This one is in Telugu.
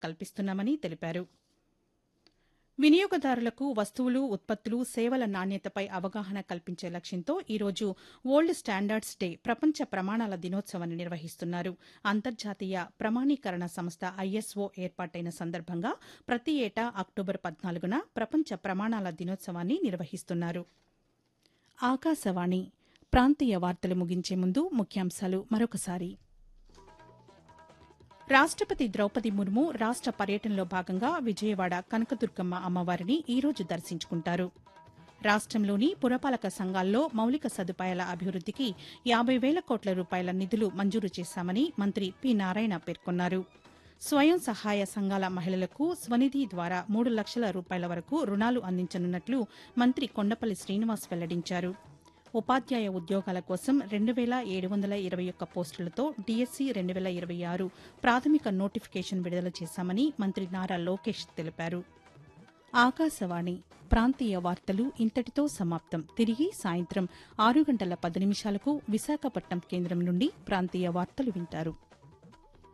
కల్పిస్తున్నామని తెలిపారు వినియోగదారులకు వస్తువులు ఉత్పత్తులు సేవల నాణ్యతపై అవగాహన కల్పించే లక్ష్యంతో ఈరోజు ఓల్డ్ స్టాండర్డ్స్ డే ప్రపంచ ప్రమాణాల దినోత్సవాన్ని నిర్వహిస్తున్నారు అంతర్జాతీయ ప్రమాణీకరణ సంస్థ ఐఎస్ఓ ఏర్పాటైన సందర్భంగా ప్రతి ఏటా అక్టోబర్ పద్నాలుగున ప్రపంచ ప్రమాణాల దినోత్సవాన్ని నిర్వహిస్తున్నారు ఆకాశవాణి ప్రాంతీయ వార్తలు ముగించే ముందు ముఖ్యాంశాలు మరొకసారి రాష్టపతి ద్రౌపది ముర్ము రాష్ట పర్యటనలో భాగంగా విజయవాడ కనకదుర్గమ్మ అమ్మవారిని ఈరోజు దర్శించుకుంటారు రాష్టంలోని పురపాలక సంఘాల్లో మౌలిక సదుపాయాల అభివృద్దికి యాబై వేల కోట్ల రూపాయల నిధులు మంజూరు చేశామని మంత్రి పి నారాయణ పేర్కొన్నారు స్వయం సహాయ సంఘాల మహిళలకు స్వనిధి ద్వారా మూడు లక్షల రూపాయల వరకు రుణాలు అందించనున్నట్లు మంత్రి కొండపల్లి శ్రీనివాస్ వెల్లడించారు ఉపాధ్యాయ ఉద్యోగాల కోసం రెండు వేల ఏడు వందల ఇరవై ఒక్క పోస్టులతో డీఎస్సీ రెండు వేల ఇరవై ఆరు ప్రాథమిక నోటిఫికేషన్ విడుదల చేశామని మంత్రి నారా లోకేష్ తెలిపారు ఆకాశవాణి ప్రాంతీయ వార్తలు ఇంతటితో సమాప్తం తిరిగి సాయంత్రం ఆరు గంటల పది నిమిషాలకు విశాఖపట్నం కేంద్రం నుండి ప్రాంతీయ వార్తలు వింటారు